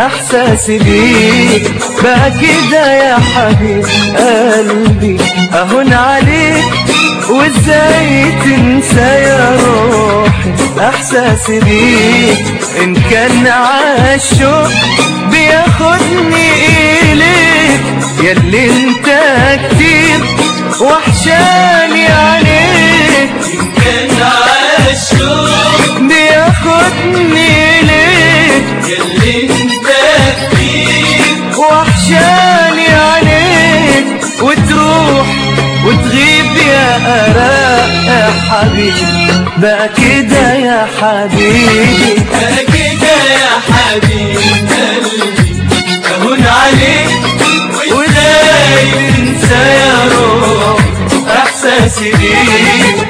احساسي بيك بقى كده يا حبيب قلبي اهون عليك وازاي تنسى يا روحي احساسي بيك ان كان عالشوق بياخدني اليك ياللي انت كتير وحشاني عليك كان عالشوق بياخدني اليك ياللي انت كتير وحشاني عليك وتروح وتغيب يا أراء يا حبيبي بقى كده يا حبيبي انا كده يا حبيب قلبي اهون عليك وازاي تنسى يا روح احساسي بيك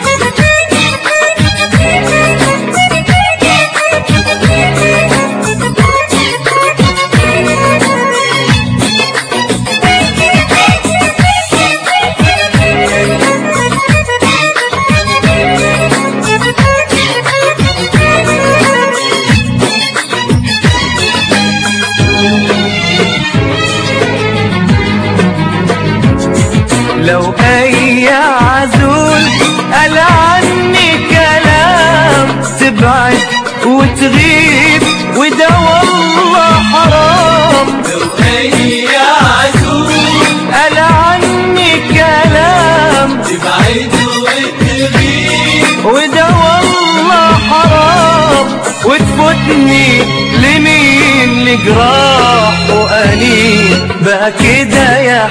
لو اي عزول قال عني كلام تبعد وتغيب وده والله حرام لو اي عزوز قال عني كلام تبعد وتغيب وده والله حرام وتفوتني لمين لجراح وأنين بقى كده يا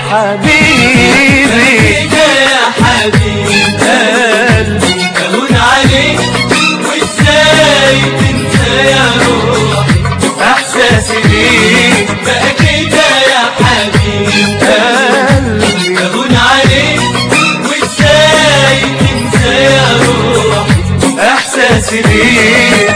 حبيبي كده يا حبيب قلبي اهون عليك وازاي تنسى يا روح احساسي بيك بقى كده يا حبيب قلبي اهون عليك وازاي تنسى يا روح احساسي بيك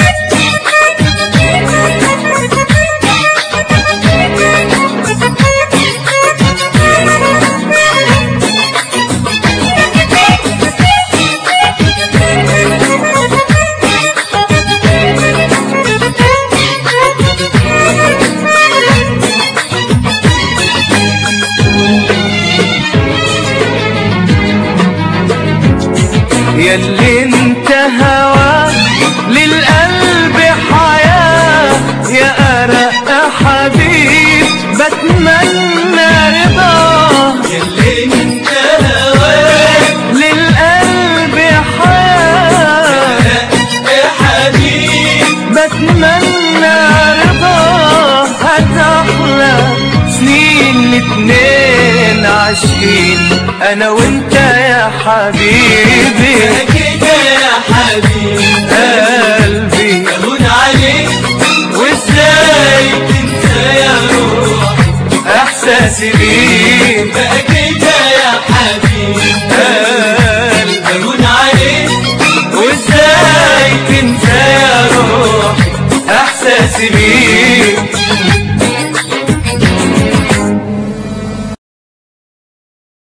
ياللي انت هواك للقلب حياة يا أرق حبيب بتمنى رضاه ياللي انت هواك للقلب حياة يا حبيب بتمنى رضاه هتحلى سنين الاتنين عاشقين انا وانت يا حبيبي بقى كده يا حبيب قلبي اهون عليك وازاي تنسى يا روح احساسي بيك بقى